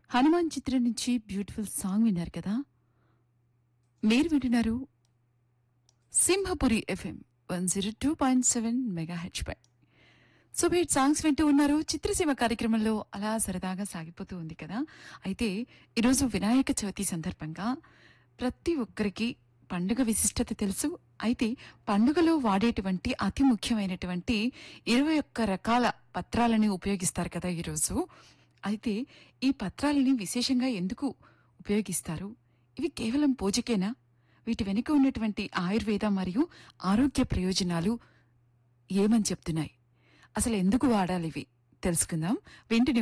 హనుమాన్ చిత్రం నుంచి beautiful song విన్నారు కదా మీరు వింటున్నారు Simhapuri FM one zero two point seven megahertz పై సో మీరు సాంగ్స్ వింటూ ఉన్నారు చిత్రసీమ కార్యక్రమంలో అలా సరదాగా సాగిపోతూ ఉంది కదా అయితే ఈరోజు వినాయక చవితి సందర్భంగా ప్రతి ఒక్కరికి పండుగ విశిష్టత తెలుసు అయితే పండుగలో వాడేటువంటి అతి ముఖ్యమైనటువంటి ఇరవై ఒక్క రకాల పత్రాలని ఉపయోగిస్తారు కదా ఈరోజు అయితే ఈ పత్రాలని విశేషంగా ఎందుకు ఉపయోగిస్తారు ఇవి కేవలం పూజకేనా వీటి వెనుక ఉన్నటువంటి ఆయుర్వేద మరియు ఆరోగ్య ప్రయోజనాలు ఏమని చెప్తున్నాయి అసలు ఎందుకు వాడాలి ఇవి తెలుసుకుందాం వెంటనే